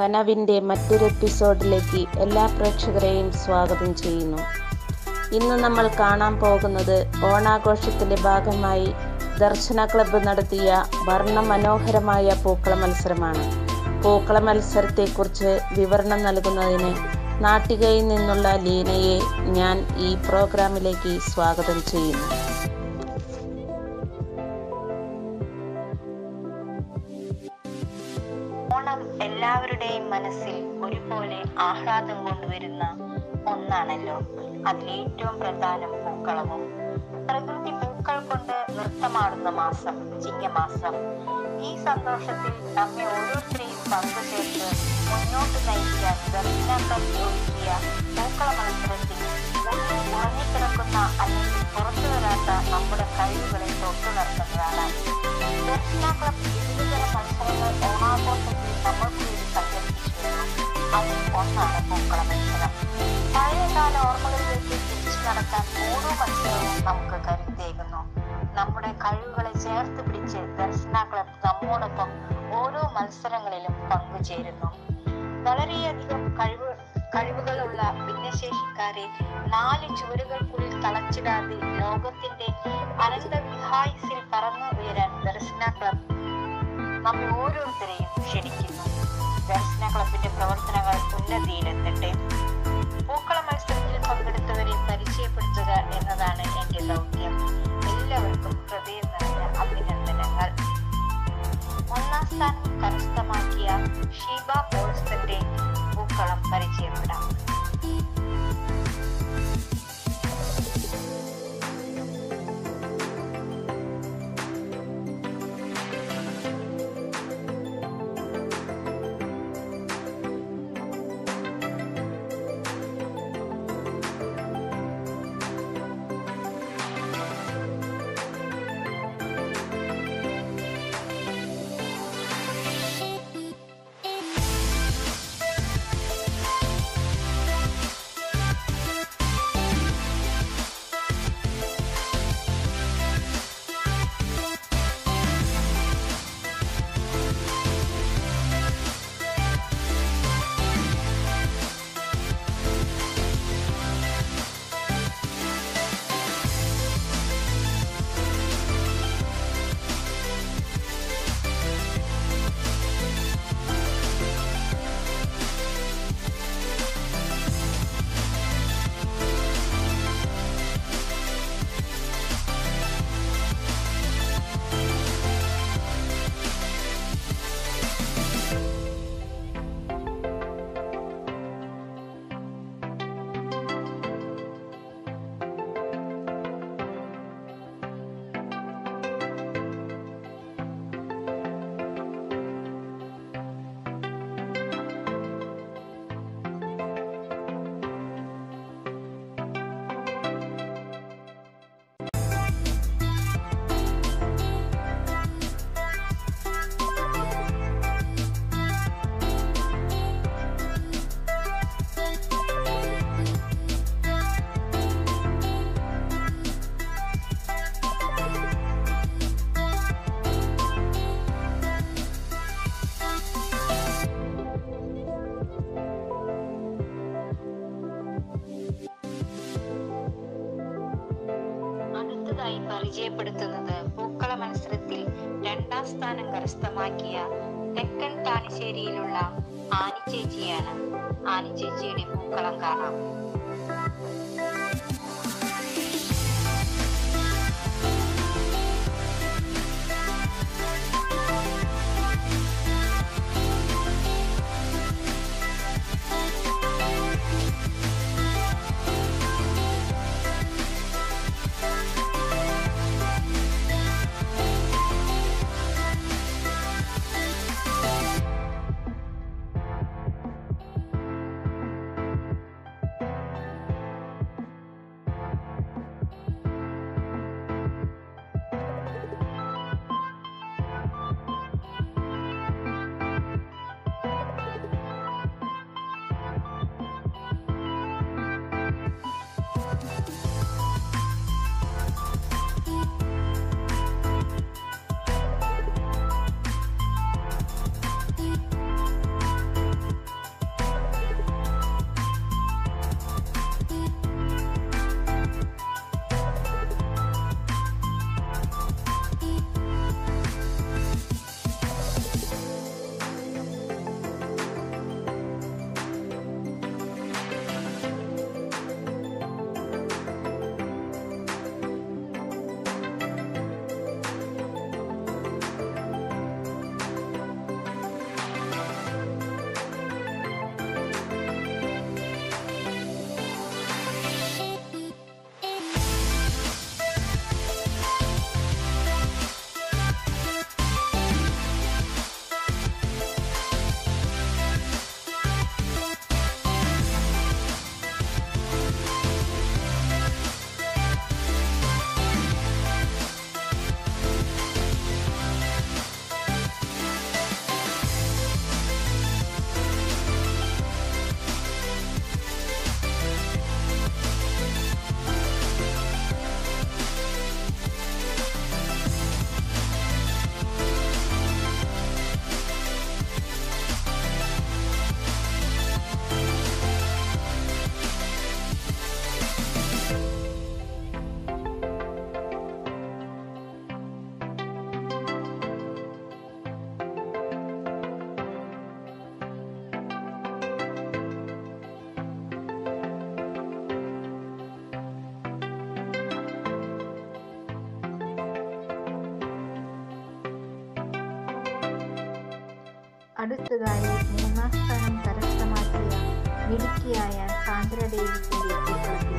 കനവിൻ്റെ മറ്റൊരു എപ്പിസോഡിലേക്ക് എല്ലാ പ്രേക്ഷകരെയും സ്വാഗതം ചെയ്യുന്നു ഇന്ന് നമ്മൾ കാണാൻ പോകുന്നത് ഓണാഘോഷത്തിൻ്റെ ഭാഗമായി ദർശന ക്ലബ്ബ് നടത്തിയ വർണ്ണമനോഹരമായ പൂക്കള മത്സരമാണ് പൂക്കള മത്സരത്തെക്കുറിച്ച് വിവരണം നൽകുന്നതിന് നാട്ടികയിൽ നിന്നുള്ള ലീനയെ ഞാൻ ഈ പ്രോഗ്രാമിലേക്ക് സ്വാഗതം ചെയ്യുന്നു ഓണം എല്ലാവരുടെയും മനസ്സിൽ ഒരുപോലെ ആഹ്ലാദം കൊണ്ടുവരുന്ന ഒന്നാണല്ലോ അതിലേറ്റവും പ്രധാനം പൂക്കളവും പ്രകൃതി പൂക്കൾ കൊണ്ട് നൃത്തമാടുന്ന മാസം ചിങ്ങമാസം ഈ സന്തോഷത്തിൽ നമ്മെ ഓരോരുത്തരെയും പങ്കുചേർത്ത് മുന്നോട്ട് നയിക്കാൻ ദർശനാക്കം ഒരുക്കിയ പൂക്കള മത്സരത്തിൽ ഉറങ്ങിക്കിടക്കുന്ന അല്ലെങ്കിൽ പുറത്തു വരാത്ത നമ്മുടെ കഴിവുകളെ തൊട്ടു നിർത്തുന്നതാണ് ദർശന ക്ലബ് വിവിധതരം മത്സരങ്ങൾ ഓണാഘോഷത്തിൽ നമ്മൾക്ക് വേണ്ടി സംഘടിപ്പിച്ചിരുന്നു അതിൽ ഒന്നാണ് പൂക്കള മത്സരം പഴയകാല ഓർമ്മകളിലേക്ക് തിരിച്ചു നടക്കാൻ ഓരോ മത്സരവും നമുക്ക് കരുത്തേകുന്നു നമ്മുടെ കഴിവുകളെ ചേർത്ത് പിടിച്ച് ദർശന ക്ലബ് നമ്മോടൊപ്പം ഓരോ മത്സരങ്ങളിലും പങ്കുചേരുന്നു വളരെയധികം കഴിവ് കഴിവുകളുള്ള ഭിന്നശേഷിക്കാരെ നാല് ചുവരുകൾക്കുള്ളിൽ തളച്ചിടാതെ ലോകത്തിന്റെ അനന്ത വിഹായസിൽ പറന്നു ഉയരാൻ ദർശന ക്ലബ് നമ്മെ ഓരോരുത്തരെയും ക്ഷണിക്കുന്നു ദർശന ക്ലബിന്റെ പ്രവർത്തനങ്ങൾ ഉന്നതിയിലെത്തട്ടെ പൂക്കള മത്സരത്തിൽ പങ്കെടുത്തവരെ പരിചയപ്പെടുത്തുക എന്നതാണ് എന്റെ ദൗത്യം എല്ലാവർക്കും ഹൃദയം നിറഞ്ഞ അഭിനന്ദനങ്ങൾ ഒന്നാം സ്ഥാനം കരസ്ഥമാക്കിയ ഷീബ പോൾസ്റ്റന്റെ പൂക്കളം പരിചയപ്പെടാം അടുത്തതായി പരിചയപ്പെടുത്തുന്നത് പൂക്കള മത്സരത്തിൽ രണ്ടാം സ്ഥാനം കരസ്ഥമാക്കിയ തെക്കൻ താനിശ്ശേരിയിലുള്ള ആനിച്ചേച്ചിയാണ് ആനിച്ചേച്ചിയുടെ പൂക്കളം കാണാം അടുത്തതായി മൂന്നാം സ്ഥാനം കരസ്ഥമാക്കിയ മിടുക്കിയായ സാന്ദ്ര ഡേവിസിന്റെ പൂക്കളത്തിലേക്ക്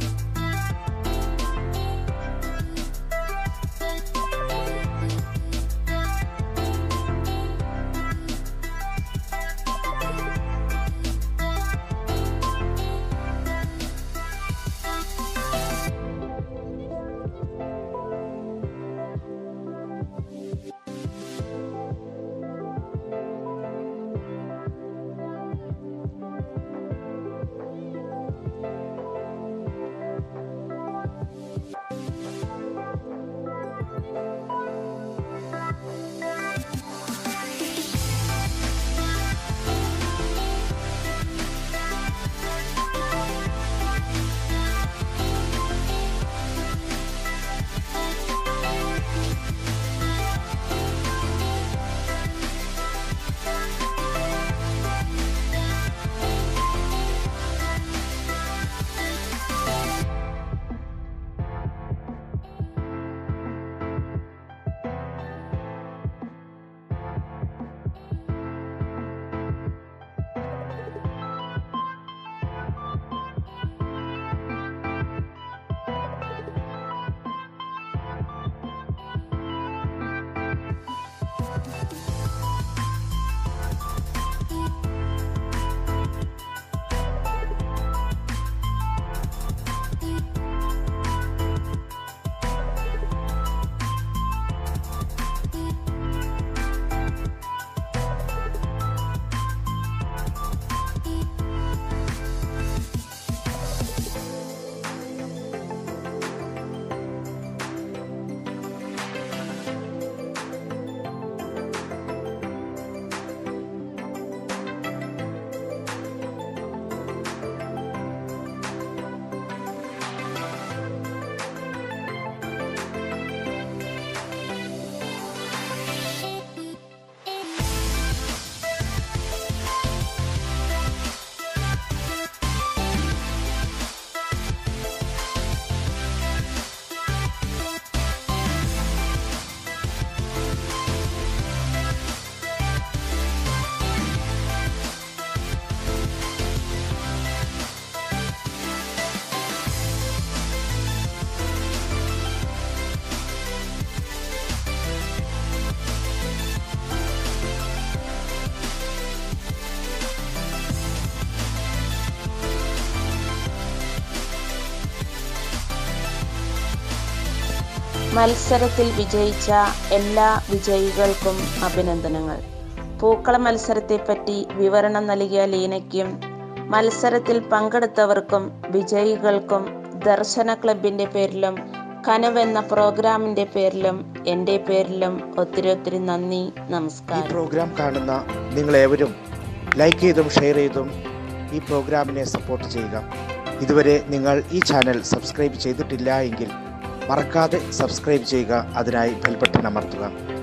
മത്സരത്തിൽ വിജയിച്ച എല്ലാ വിജയികൾക്കും അഭിനന്ദനങ്ങൾ പൂക്കള മത്സരത്തെപ്പറ്റി വിവരണം നൽകിയ ലീനയ്ക്കും മത്സരത്തിൽ പങ്കെടുത്തവർക്കും വിജയികൾക്കും ദർശന ക്ലബിൻ്റെ പേരിലും കനവ് എന്ന പ്രോഗ്രാമിൻ്റെ പേരിലും എൻ്റെ പേരിലും ഒത്തിരി ഒത്തിരി നന്ദി ഈ നമസ്കാരം പ്രോഗ്രാം കാണുന്ന നിങ്ങളേവരും ലൈക്ക് ചെയ്തും ഷെയർ ചെയ്തും ഈ പ്രോഗ്രാമിനെ സപ്പോർട്ട് ചെയ്യുക ഇതുവരെ നിങ്ങൾ ഈ ചാനൽ സബ്സ്ക്രൈബ് ചെയ്തിട്ടില്ല എങ്കിൽ മറക്കാതെ സബ്സ്ക്രൈബ് ചെയ്യുക അതിനായി ബെൽ ബട്ടൺ അമർത്തുക